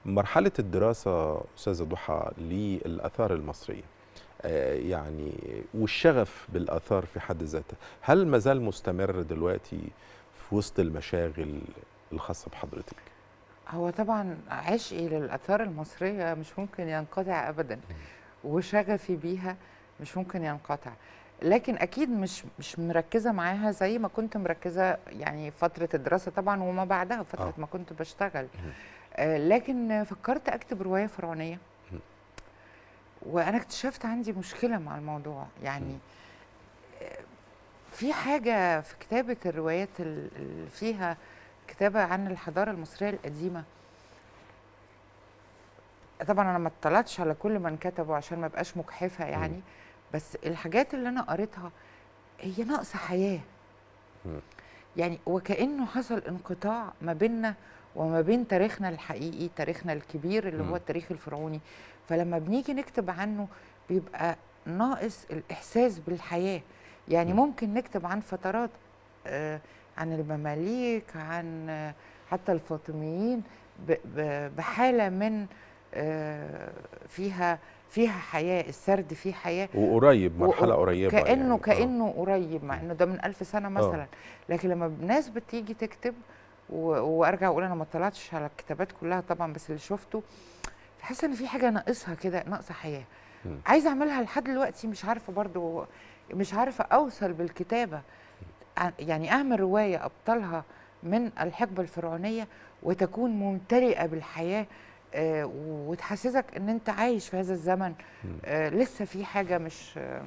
مرحله الدراسه استاذه ضحى للاثار المصريه آه، يعني والشغف بالاثار في حد ذاتها هل ما زال مستمر دلوقتي في وسط المشاغل الخاصه بحضرتك هو طبعا عشقي للآثار المصرية مش ممكن ينقطع أبدا وشغفي بيها مش ممكن ينقطع لكن أكيد مش مش مركزة معاها زي ما كنت مركزة يعني فترة الدراسة طبعا وما بعدها فترة آه. ما كنت بشتغل آه لكن فكرت أكتب رواية فرعونية وأنا اكتشفت عندي مشكلة مع الموضوع يعني آه، في حاجة في كتابة الروايات ال- اللي فيها كتابة عن الحضارة المصرية القديمة طبعا أنا ما اطلعتش على كل من كتبوا عشان ما بقاش مجحفة يعني بس الحاجات اللي أنا قريتها هي ناقصة حياة مم. يعني وكأنه حصل انقطاع ما بيننا وما بين تاريخنا الحقيقي تاريخنا الكبير اللي مم. هو التاريخ الفرعوني فلما بنيجي نكتب عنه بيبقى ناقص الإحساس بالحياة يعني مم. ممكن نكتب عن فترات آه، عن المماليك عن آه، حتى الفاطميين ب- ب- بحالة من آه، فيها فيها حياة السرد فيه حياة وقريب مرحله و- قريبه كانه يعني. آه. كانه قريب مع انه ده من ألف سنه مثلا لكن لما الناس بتيجي تكتب و... وارجع اقول انا ما اطلعتش على الكتابات كلها طبعا بس اللي شفته حاسه ان في حاجه ناقصها كده ناقصه حياه مم. عايزه اعملها لحد دلوقتي مش عارفه برضو مش عارفه اوصل بالكتابه ع- يعني اعمل روايه ابطالها من الحقبه الفرعونيه وتكون ممتلئه بالحياه آه، وتحسسك ان انت عايش في هذا الزمن مم. آه، لسه في حاجه مش آه،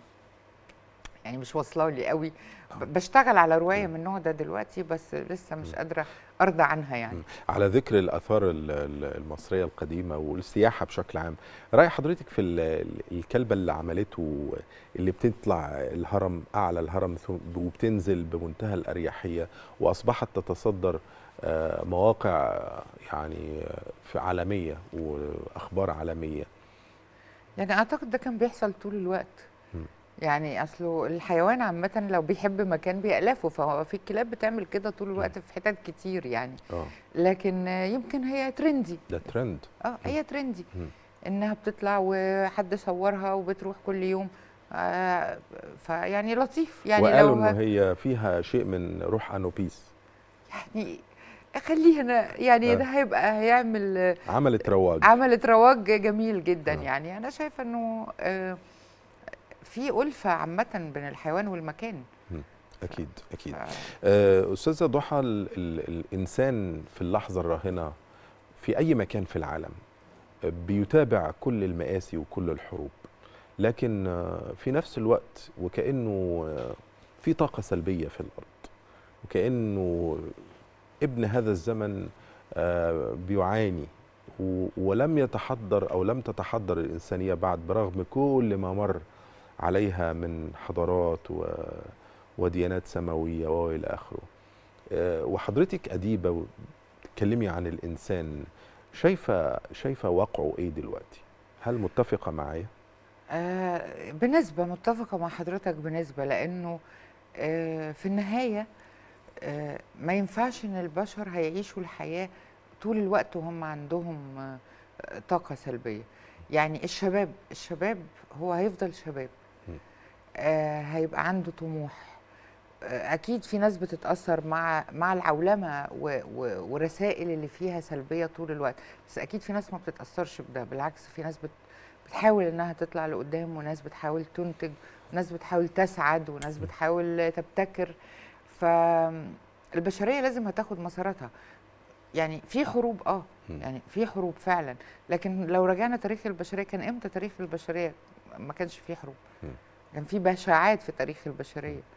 يعني مش واصله لي قوي ب- بشتغل على روايه من النوع ده دلوقتي بس لسه مش قادره ارضى عنها يعني مم. على ذكر الاثار ال- ال- المصريه القديمه والسياحه بشكل عام راي حضرتك في ال- ال- الكلبه اللي عملته اللي بتطلع الهرم اعلى الهرم ثم- وبتنزل بمنتهى الاريحيه واصبحت تتصدر آه، مواقع آه، يعني آه، في عالميه واخبار عالميه يعني اعتقد ده كان بيحصل طول الوقت مم. يعني اصله الحيوان عامه لو بيحب مكان بيألفه فهو في الكلاب بتعمل كده طول الوقت في حتت كتير يعني اه لكن آه، يمكن هي ترندي ده ترند اه هي ترندي مم. انها بتطلع وحد صورها وبتروح كل يوم آه فيعني لطيف يعني وقالوا لو انه هي فيها شيء من روح انوبيس يعني خلينا يعني آه. ده هيبقى هيعمل آه، عملت رواج عملت رواج جميل جدا آه. يعني انا شايفه انه آه، في ألفة عامة بين الحيوان والمكان اكيد اكيد ف- آه، استاذه ضحى ال ال الانسان في اللحظه الراهنه في اي مكان في العالم آه، بيتابع كل المآسي وكل الحروب لكن آه، في نفس الوقت وكانه آه، في طاقه سلبيه في الارض وكانه ابن هذا الزمن آه، بيعاني و- ولم يتحضر او لم تتحضر الانسانيه بعد برغم كل ما مر عليها من حضارات و وديانات سماويه والى اخره. آه، وحضرتك اديبه وتتكلمي عن الانسان شايفه شايفه واقعه ايه دلوقتي؟ هل متفقه معايا؟ آه، بنسبة متفقة مع حضرتك بنسبة لأنه آه، في النهاية آه، ما ينفعش إن البشر هيعيشوا الحياة طول الوقت وهم عندهم آه، طاقة سلبية يعني الشباب الشباب هو هيفضل شباب م. آه، هيبقى عنده طموح آه، أكيد في ناس بتتأثر مع مع العولمة و- و- ورسائل اللي فيها سلبية طول الوقت بس أكيد في ناس ما بتتأثرش بده بالعكس في ناس بت بتحاول انها تطلع لقدام وناس بتحاول تنتج وناس بتحاول تسعد وناس بتحاول تبتكر فالبشريه لازم هتاخد مساراتها يعني في حروب اه مم. يعني في حروب فعلا لكن لو رجعنا تاريخ البشريه كان امتى تاريخ البشريه ما كانش فيه حروب مم. كان في بشاعات في تاريخ البشريه